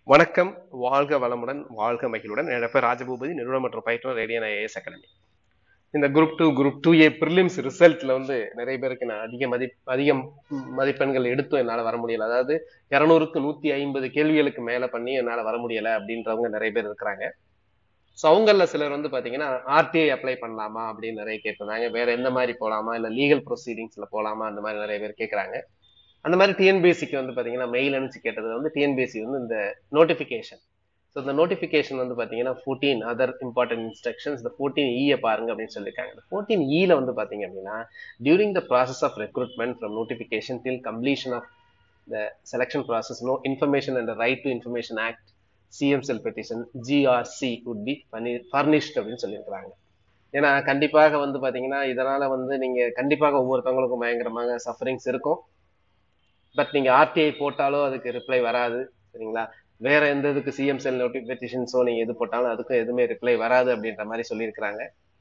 வணக்கம் வாழ்க வளமுடன் வாழ்க மகிழுடன் என்னோட பேர் ராஜபூபதி நிறுவனம் மற்றும் பயிற்றுனர் ரேடியன் ஐஏஎஸ் அகாடமி இந்த group two group two A prelims ரிசல்ட்ல வந்து நிறைய பேருக்கு நான் அதிக மதி அதிகம் மதிப்பெண்கள் எடுத்தும் என்னால் வர முடியல அதாவது இரநூறுக்கு நூத்தி ஐம்பது கேள்விகளுக்கு மேல பண்ணி என்னால் வர முடியல அப்படின்றவங்க நிறைய பேர் இருக்கிறாங்க ஸோ அவங்கள சிலர் வந்து பாத்தீங்கன்னா ஆர்டிஐ அப்ளை பண்ணலாமா அப்படின்னு நிறைய கேட்டிருந்தாங்க வேற எந்த மாதிரி போலாமா இல்ல லீகல் ப்ரொசீடிங்ஸ்ல போலாமா அந்த மாதிரி நிறைய பேர் கேட்கறாங்க அந்த மாதிரி டிஎன்பிஎஸ்சிக்கு வந்து பாத்தீங்கன்னா மெயில் அனுப்பிச்சு கேட்டது வந்து டிஎன்பிஎஸ்சி வந்து இந்த நோட்டிபிகேஷன் ஸோ இந்த நோட்டிஃபிகேஷன் வந்து பார்த்தீங்கன்னா ஃபோர்டீன் அதர் இம்பார்ட்டன்ட் இன்ஸ்ட்ரக்ஷன்ஸ் இந்த ஃபோர்டீன் இயை பாருங்க அப்படின்னு சொல்லியிருக்காங்க இந்த ஃபோர்டீன் இல வந்து பார்த்தீங்க அப்படின்னா during the process of recruitment from notification till completion of the selection process no information and right to information act CM cell petition GRC would be furnished அப்படின்னு சொல்லியிருக்கிறாங்க ஏன்னா கண்டிப்பாக வந்து பார்த்தீங்கன்னா இதனால வந்து நீங்க கண்டிப்பாக ஒவ்வொருத்தவங்களுக்கும் பயங்கரமாக சஃபரிங்ஸ் இருக்கும் பட் நீங்க ஆர்டிஐ போட்டாலோ அதுக்கு ரிப்ளை வராது சரிங்களா வேற எந்த இதுக்கு சிஎம் செல் நோட்டிபிகேஷன்ஸோ நீங்க எது போட்டாலும் அதுக்கும் எதுவுமே ரிப்ளை வராது அப்படின்ற மாதிரி சொல்லியிருக்கிறாங்க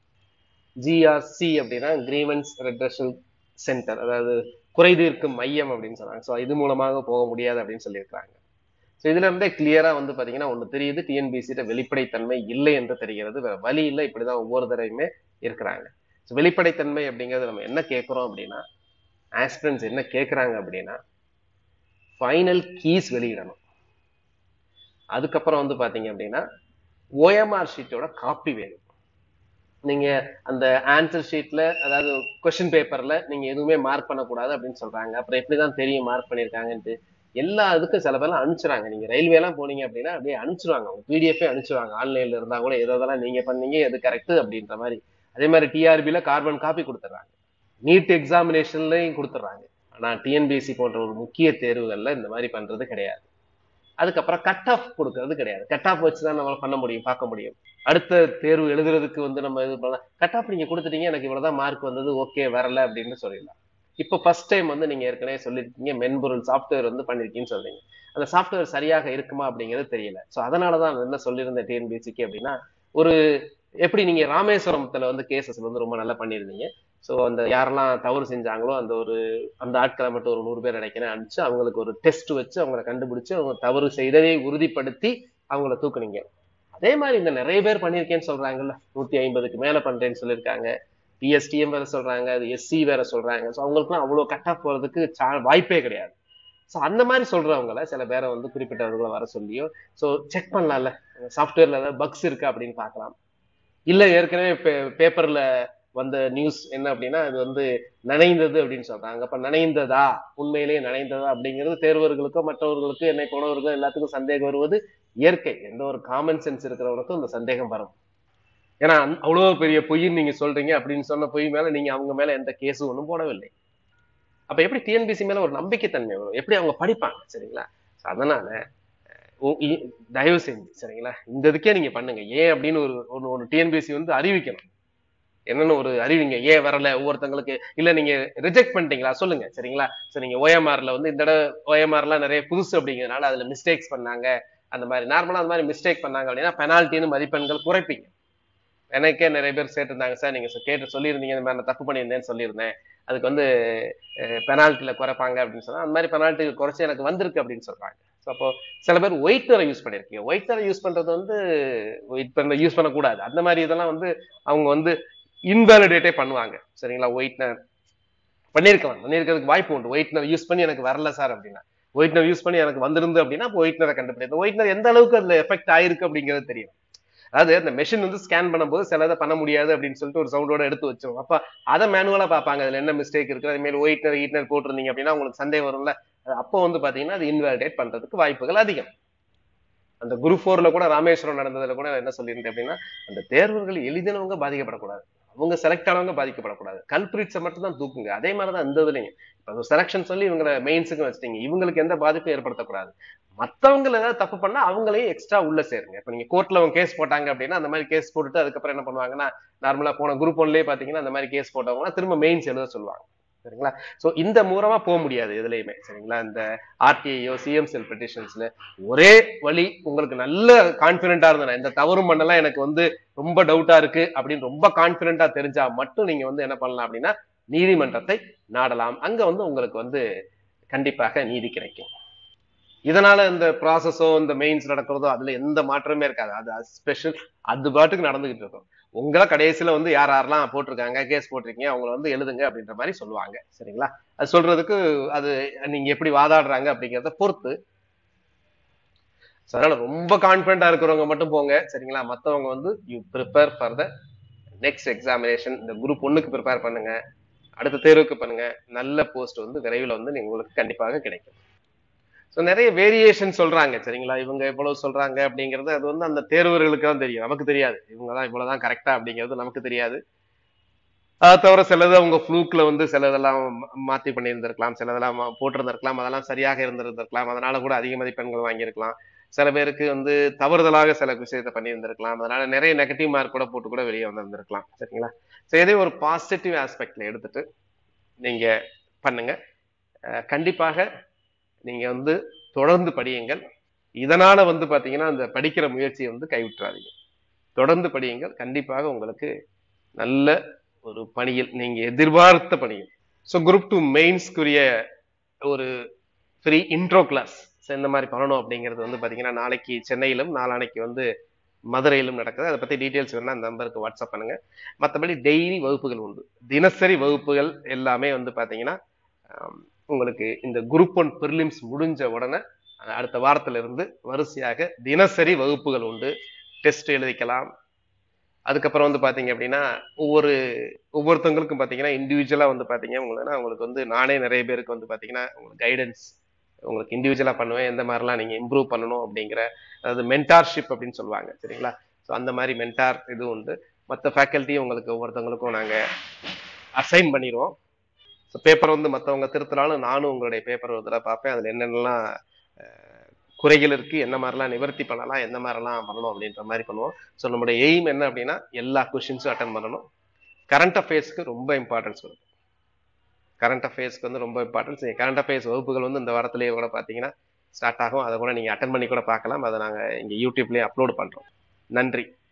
ஜிஆர்சி அப்படின்னா கிரீவன்ஸ் ரெட்ரஷல் சென்டர் அதாவது குறைதீர்க்கும் மையம் அப்படின்னு சொன்னாங்க ஸோ இது மூலமாக போக முடியாது அப்படின்னு சொல்லியிருக்கிறாங்க ஸோ இதுல இருந்தே கிளியரா வந்து பாத்தீங்கன்னா ஒன்று தெரியுது டிஎன்பிசிட்ட வெளிப்படைத்தன்மை இல்லை என்று தெரிகிறது வேற வழி இல்லை இப்படிதான் ஒவ்வொரு தடவையுமே இருக்கிறாங்க ஸோ வெளிப்படைத்தன்மை அப்படிங்கிறது நம்ம என்ன கேட்குறோம் அப்படின்னா ஆஸ்பிரன்ஸ் என்ன கேட்குறாங்க அப்படின்னா ஃபைனல் கீஸ் வெளியிடணும் அதுக்கப்புறம் வந்து பாத்தீங்க அப்படின்னா ஓஎம்ஆர் ஷீட்டோட காப்பி வேணும் நீங்க அந்த ஆன்சர் ஷீட்ல அதாவது கொஸ்டின் பேப்பர்ல நீங்க எதுவுமே மார்க் பண்ணக்கூடாது அப்படின்னு சொல்றாங்க அப்புறம் எப்படிதான் தெரியும் மார்க் பண்ணிருக்காங்கன்ட்டு எல்லா இதுக்கும் சில பேர்லாம் அனுப்பிச்சுறாங்க நீங்க ரயில்வே எல்லாம் போனீங்க அப்படின்னா அப்படியே அனுப்பிச்சிருவாங்க அவங்க பிடிஎஃபே அனுப்பிச்சிருவாங்க ஆன்லைன்ல இருந்தா கூட எதெல்லாம் நீங்க பண்ணீங்க எது கரெக்ட் அப்படின்ற மாதிரி அதே மாதிரி டிஆர்பில கார்பன் காப்பி கொடுத்துட்றாங்க நீட் எக்ஸாமினேஷன்லயும் கொடுத்துட்றாங்க ஆனா டிஎன்பிஎஸ்சி போன்ற ஒரு முக்கிய தேர்வுகள்ல இந்த மாதிரி பண்றது கிடையாது அதுக்கப்புறம் கட் ஆஃப் கொடுக்கறது கிடையாது கட் ஆஃப் வச்சு தான் நம்ம பண்ண முடியும் பார்க்க முடியும் அடுத்த தேர்வு எழுதுறதுக்கு வந்து நம்ம இது பண்ணலாம் கட் ஆஃப் நீங்க கொடுத்துட்டீங்க எனக்கு இவ்வளவுதான் மார்க் வந்தது ஓகே வரல அப்படின்னு சொல்லிடலாம் இப்போ ஃபர்ஸ்ட் டைம் வந்து நீங்க ஏற்கனவே சொல்லியிருக்கீங்க மென்பொருள் சாஃப்ட்வேர் வந்து பண்ணிருக்கீங்கன்னு சொல்றீங்க அந்த சாஃப்ட்வேர் சரியாக இருக்குமா அப்படிங்கிறது தெரியல ஸோ அதனாலதான் என்ன சொல்லியிருந்தேன் டிஎன்பிஎஸ்சிக்கு அப்படின்னா ஒரு எப்படி நீங்க ராமேஸ்வரத்துல வந்து கேசஸ் வந்து ரொம்ப நல்லா பண்ணியிருந்தீங்க ஸோ அந்த யாரெல்லாம் தவறு செஞ்சாங்களோ அந்த ஒரு அந்த ஆட்களை மட்டும் ஒரு நூறு பேர் நினைக்கிறேன் அனுப்பிச்சு அவங்களுக்கு ஒரு டெஸ்ட் வச்சு அவங்களை கண்டுபிடிச்சு அவங்க தவறு செய்ததை உறுதிப்படுத்தி அவங்கள தூக்குனீங்க அதே மாதிரி இந்த நிறைய பேர் பண்ணியிருக்கேன்னு சொல்றாங்கல்ல நூத்தி ஐம்பதுக்கு மேல பண்றேன்னு சொல்லியிருக்காங்க பிஎஸ்டிஎம் வேற சொல்றாங்க அது எஸ்சி வேற சொல்றாங்க ஸோ அவங்களுக்குலாம் அவ்வளோ கட் ஆஃப் போறதுக்கு வாய்ப்பே கிடையாது ஸோ அந்த மாதிரி சொல்றவங்கள சில பேரை வந்து குறிப்பிட்டவர்களை வர சொல்லியோ ஸோ செக் பண்ணலாம்ல சாஃப்ட்வேர்ல ஏதாவது பக்ஸ் இருக்கா அப்படின்னு பார்க்கலாம் இல்ல ஏற்கனவே பேப்பர்ல வந்த நியூஸ் என்ன அப்படின்னா அது வந்து நனைந்தது அப்படின்னு சொல்றாங்க அப்ப நனைந்ததா உண்மையிலேயே நனைந்ததா அப்படிங்கிறது தேர்வர்களுக்கோ மற்றவர்களுக்கோ என்னை போனவர்களோ எல்லாத்துக்கும் சந்தேகம் வருவது இயற்கை எந்த ஒரு காமன் சென்ஸ் இருக்கிறவனுக்கும் இந்த சந்தேகம் வரும் ஏன்னா அவ்வளவு பெரிய பொய்ன்னு நீங்க சொல்றீங்க அப்படின்னு சொன்ன பொய் மேல நீங்க அவங்க மேல எந்த கேஸும் ஒன்றும் போடவில்லை அப்ப எப்படி டிஎன்பிசி மேல ஒரு நம்பிக்கைத்தன்மை வரும் எப்படி அவங்க படிப்பாங்க சரிங்களா அதனால தயவு செஞ்சு சரிங்களா இந்த இதுக்கே நீங்க பண்ணுங்க ஏன் அப்படின்னு ஒரு ஒன்று ஒன்று டிஎன்பிசி வந்து அறிவிக்கணும் என்னன்னு ஒரு அறிவிங்க ஏன் வரல ஒவ்வொருத்தங்களுக்கு இல்ல நீங்க ரிஜெக்ட் பண்ணிட்டீங்களா சொல்லுங்க சரிங்களா சரி நீங்க ஓஎம்ஆர்ல வந்து இந்த தடவை ஓஎம்ஆர்லாம் நிறைய புதுசு அப்படிங்கிறதுனால அதுல மிஸ்டேக்ஸ் பண்ணாங்க அந்த மாதிரி நார்மலா அந்த மாதிரி மிஸ்டேக் பண்ணாங்க அப்படின்னா பெனால்ட்டின்னு மதிப்பெண்கள் குறைப்பீங்க எனக்கே நிறைய பேர் சேர்த்திருந்தாங்க சார் நீங்க கேட்டு சொல்லியிருந்தீங்க இந்த மாதிரி நான் தப்பு பண்ணியிருந்தேன்னு சொல்லியிருந்தேன் அதுக்கு வந்து பெனால்ட்டில குறைப்பாங்க அப்படின்னு சொன்னா அந்த மாதிரி பெனால்ட்டி குறைச்சி எனக்கு வந்திருக்கு அப்படின்னு சொல்றாங்க ஸோ அப்போ சில பேர் ஒயிட்டரை யூஸ் பண்ணிருக்கீங்க ஒயிட்டரை யூஸ் பண்றது வந்து ஒயிட் யூஸ் பண்ணக்கூடாது அந்த மாதிரி இதெல்லாம் வந்து அவங்க வந்து இன்வேலிடேட்டே பண்ணுவாங்க சரிங்களா ஒயிட்னர் பண்ணியிருக்கலாம் பண்ணியிருக்கிறதுக்கு வாய்ப்பு உண்டு ஒயிட்னர் யூஸ் பண்ணி எனக்கு வரல சார் அப்படின்னா ஒயிட்னர் யூஸ் பண்ணி எனக்கு வந்திருந்து அப்படின்னா ஒயிட்னரை கண்டுபிடிக்கும் ஒயிட்னர் எந்த அளவுக்கு அதுல எஃபெக்ட் ஆயிருக்கு அப்படிங்கிறது தெரியும் அதாவது அந்த மெஷின் வந்து ஸ்கேன் பண்ணும்போது சிலதை பண்ண முடியாது அப்படின்னு சொல்லிட்டு ஒரு சவுண்டோட எடுத்து வச்சிரும் அப்ப அதை மேனுவலா பார்ப்பாங்க அதுல என்ன மிஸ்டேக் இருக்கு அதே மாதிரி ஒயிட்னர் ஈட்னர் போட்டிருந்தீங்க அப்படின்னா உங்களுக்கு சந்தேகம் வரும்ல அப்போ வந்து பாத்தீங்கன்னா அது இன்வாலிடேட் பண்றதுக்கு வாய்ப்புகள் அதிகம் அந்த குரு ஃபோர்ல கூட ராமேஸ்வரம் நடந்ததுல கூட என்ன சொல்லியிருந்தேன் அப்படின்னா அந்த தேர்வுகள் எளிதினவங்க பாதிக்கப்படக்கூடாது அவங்க செலக்ட் ஆனவங்க பாதிக்கப்படக்கூடாது கல்பிரிட்ஸை மட்டும் தான் தூக்குங்க அதே மாதிரிதான் இந்த இதுலையும் இப்போ செலக்ஷன் சொல்லி இவங்களை மெயின்ஸுக்கு வச்சிட்டீங்க இவங்களுக்கு எந்த பாதிப்பும் ஏற்படுத்தக்கூடாது மத்தவங்க ஏதாவது தப்பு பண்ணா அவங்களையும் எக்ஸ்ட்ரா உள்ள சேருங்க இப்ப நீங்க கோர்ட்ல அவங்க கேஸ் போட்டாங்க அப்படின்னா அந்த மாதிரி கேஸ் போட்டுட்டு அதுக்கப்புறம் என்ன பண்ணுவாங்கன்னா நார்மலா போன குரூப் ஒன்லயே பாத்தீங்கன்னா அந்த மாதிரி கேஸ் போட்டவங்கன்னா திரும்ப மெயின்ஸ் எழுத சொல்லுவாங்க சரிங்களா சோ இந்த மூலமா போக முடியாது எதுலையுமே சரிங்களா இந்த ஆர்டிஐயோ சிஎம் செல் பெட்டிஷன்ஸ்ல ஒரே வழி உங்களுக்கு நல்ல கான்பிடண்டா இருந்தேன் எந்த தவறும் பண்ணலாம் எனக்கு வந்து ரொம்ப டவுட்டா இருக்கு அப்படின்னு ரொம்ப கான்பிடண்டா தெரிஞ்சா மட்டும் நீங்க வந்து என்ன பண்ணலாம் அப்படின்னா நீதிமன்றத்தை நாடலாம் அங்க வந்து உங்களுக்கு வந்து கண்டிப்பாக நீதி கிடைக்கும் இதனால இந்த ப்ராசஸோ இந்த மெயின்ஸ் நடக்கிறதோ அதுல எந்த மாற்றமே இருக்காது அது ஸ்பெஷல் அது பாட்டுக்கு நடந்துகிட்டு இருக்கும் உங்களை கடைசியில வந்து யார் யாரெல்லாம் போட்டிருக்காங்க கேஸ் போட்டிருக்கீங்க அவங்கள வந்து எழுதுங்க அப்படின்ற மாதிரி சொல்லுவாங்க சரிங்களா அது சொல்றதுக்கு அது நீங்க எப்படி வாதாடுறாங்க அப்படிங்கிறத பொறுத்து So, அதனால ரொம்ப கான்பிடண்டா இருக்கிறவங்க மட்டும் போங்க சரிங்களா மத்தவங்க வந்து you prepare for the next examination இந்த குரூப் ஒன்னுக்கு ப்ரிப்பேர் பண்ணுங்க அடுத்த தேர்வுக்கு பண்ணுங்க நல்ல போஸ்ட் வந்து விரைவில் வந்து நீங்க உங்களுக்கு கண்டிப்பாக கிடைக்கும் ஸோ நிறைய வேரியேஷன் சொல்றாங்க சரிங்களா இவங்க எவ்வளவு சொல்றாங்க அப்படிங்கிறது அது வந்து அந்த தேர்வர்களுக்கு தான் தெரியும் நமக்கு தெரியாது இவங்க தான் இவ்வளவுதான் கரெக்டா அப்படிங்கிறது நமக்கு தெரியாது அதை தவிர சிலது அவங்க ஃப்ளூக்ல வந்து சிலதெல்லாம் மா- மாத்தி பண்ணியிருந்திருக்கலாம் சிலதெல்லாம் மா- போட்டிருந்திருக்கலாம் அதெல்லாம் சரியாக இருந்திருந்திருக்கலாம் அதனால கூட அதிக மதிப்பெண்கள் வாங்கியிருக்கலாம் சில பேருக்கு வந்து தவறுதலாக சில விஷயத்தை பண்ணியிருந்திருக்கலாம் அதனால நிறைய நெகட்டிவ் மார்க் கூட போட்டு கூட வெளியே வந்திருந்திருக்கலாம் சரிங்களா ஸோ எதையும் ஒரு பாசிட்டிவ் ஆஸ்பெக்ட்ல எடுத்துட்டு நீங்க பண்ணுங்க அஹ் கண்டிப்பாக நீங்க வந்து தொடர்ந்து படியுங்கள் இதனால வந்து பாத்தீங்கன்னா அந்த படிக்கிற முயற்சியை வந்து கைவிட்டுறாதீங்க தொடர்ந்து படியுங்கள் கண்டிப்பாக உங்களுக்கு நல்ல ஒரு பணியில் நீங்க எதிர்பார்த்த பணியில் ஸோ குரூப் டூ மெயின்ஸ்க்குரிய ஒரு ஃப்ரீ இன்ட்ரோ கிளாஸ் இந்த மாதிரி பண்ணணும் அப்படிங்கிறது வந்து பாத்தீங்கன்னா நாளைக்கு சென்னையிலும் நாளானைக்கு வந்து மதுரையிலும் நடக்குது அதை பத்தி டீட்டெயில்ஸ் வேணா அந்த நம்பருக்கு வாட்ஸ்அப் பண்ணுங்க மற்றபடி டெய்லி வகுப்புகள் உண்டு தினசரி வகுப்புகள் எல்லாமே வந்து பாத்தீங்கன்னா ஆம், உங்களுக்கு இந்த குரூப் ஒன் ப்ரிலிம்ஸ் முடிஞ்ச உடனே அஹ், அடுத்த வாரத்துல இருந்து வரிசையாக தினசரி வகுப்புகள் உண்டு டெஸ்ட் எழுதிக்கலாம் அதுக்கப்புறம் வந்து பாத்தீங்க அப்படின்னா ஒவ்வொரு ஒவ்வொருத்தவங்களுக்கும் பாத்தீங்கன்னா இண்டிவிஜுவலா வந்து பாத்தீங்க உங்களுக்கு உங்களுக்கு வந்து நானே நிறைய பேருக்கு வந்து பாத்தீங்கன்னா உங்களுக்கு கைடன்ஸ் உங்களுக்கு இண்டிவிஜுவலா பண்ணுவேன் எந்த மாதிரிலாம் நீங்க இம்ப்ரூவ் பண்ணணும் அப்படிங்கிற அதாவது மென்டார்ஷிப் அப்படின்னு சொல்லுவாங்க சரிங்களா ஸோ அந்த மாதிரி மென்டார் இது உண்டு மற்ற ஃபேக்கல்ட்டியும் உங்களுக்கு ஒவ்வொருத்தவங்களுக்கும் நாங்க அசைன் பண்ணிடுவோம் ஸோ பேப்பர் வந்து மற்றவங்க திருத்தினாலும் நானும் உங்களுடைய பேப்பர் ஒரு தடவை பார்ப்பேன் அதில் என்னென்னலாம் அஹ், குறைகள் இருக்கு என்ன மாதிரிலாம் நிவர்த்தி பண்ணலாம் எந்த மாதிரிலாம் பண்ணணும் அப்படின்ற மாதிரி பண்ணுவோம் ஸோ நம்மளுடைய எய்ம் என்ன அப்படின்னா எல்லா கொஷின்ஸும் அட்டன் பண்ணணும் கரண்ட் அஃபேர்ஸ்க்கு ரொம்ப இம்பார்ட்டன்ஸ் கொடுக்கும் கரண்ட் அஃபேர்ஸ்க்கு வந்து ரொம்ப இம்பார்ட்டன்ஸ் கரண்ட் அஃபேர்ஸ் வகுப்புகள் வந்து இந்த வாரத்திலேயே கூட பார்த்தீங்கன்னா ஸ்டார்ட் ஆகும் அதை கூட நீங்கள் அட்டன் பண்ணி கூட பார்க்கலாம் அதை நாங்கள் இங்கே யூடியூப்லேயே அப்லோட் பண்ணுறோம் நன்றி